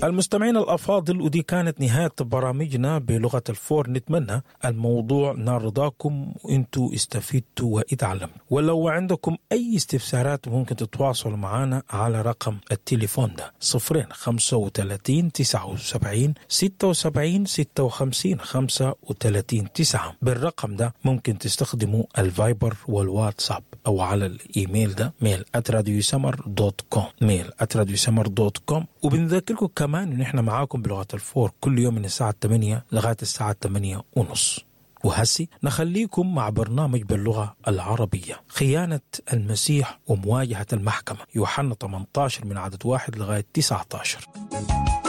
المستمعين الأفاضل ودي كانت نهاية برامجنا بلغة الفور نتمنى الموضوع نال رضاكم وانتوا استفدتوا واتعلمتوا ولو عندكم أي استفسارات ممكن تتواصلوا معنا على رقم التليفون ده صفرين خمسة وتلاتين تسعة وسبعين ستة وسبعين ستة وخمسين خمسة وتلاتين تسعة بالرقم ده ممكن تستخدموا الفايبر والواتساب أو على الإيميل ده ميل @راديوسمر دوت كوم ميل @راديوسمر دوت كوم وبنذكركم كمان إن إحنا معاكم بلغة الفور كل يوم من الساعة 8 لغاية الساعة 8 ونص وهسي نخليكم مع برنامج باللغة العربية خيانة المسيح ومواجهة المحكمة يوحنا 18 من عدد واحد لغاية 19